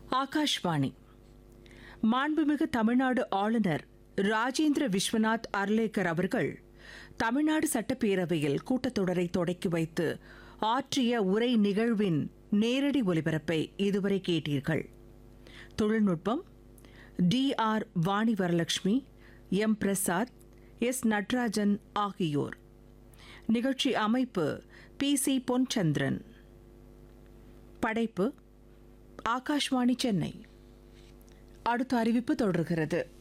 ஆகாஷ்வாணி மாண்புமிகு தமிழ்நாடு ஆளுநர் ராஜேந்திர விஸ்வநாத் அர்லேக்கர் அவர்கள் தமிழ்நாடு சட்டப்பேரவையில் கூட்டத்தொடரை தொடக்கி வைத்து ஆற்றிய உரை நிகழ்வின் நேரடி ஒலிபரப்பை இதுவரை கேட்டீர்கள் தொழில்நுட்பம் T R Vani Varalakshmi M Prasad S Natarajan ஆகியோர் நிகழ்ச்சி அமைப்பு பி சி பொன்சந்திரன் படைப்பு ஆகாஷ்வாணி சென்னை அடுத்த அறிவிப்பு தொடர்கிறது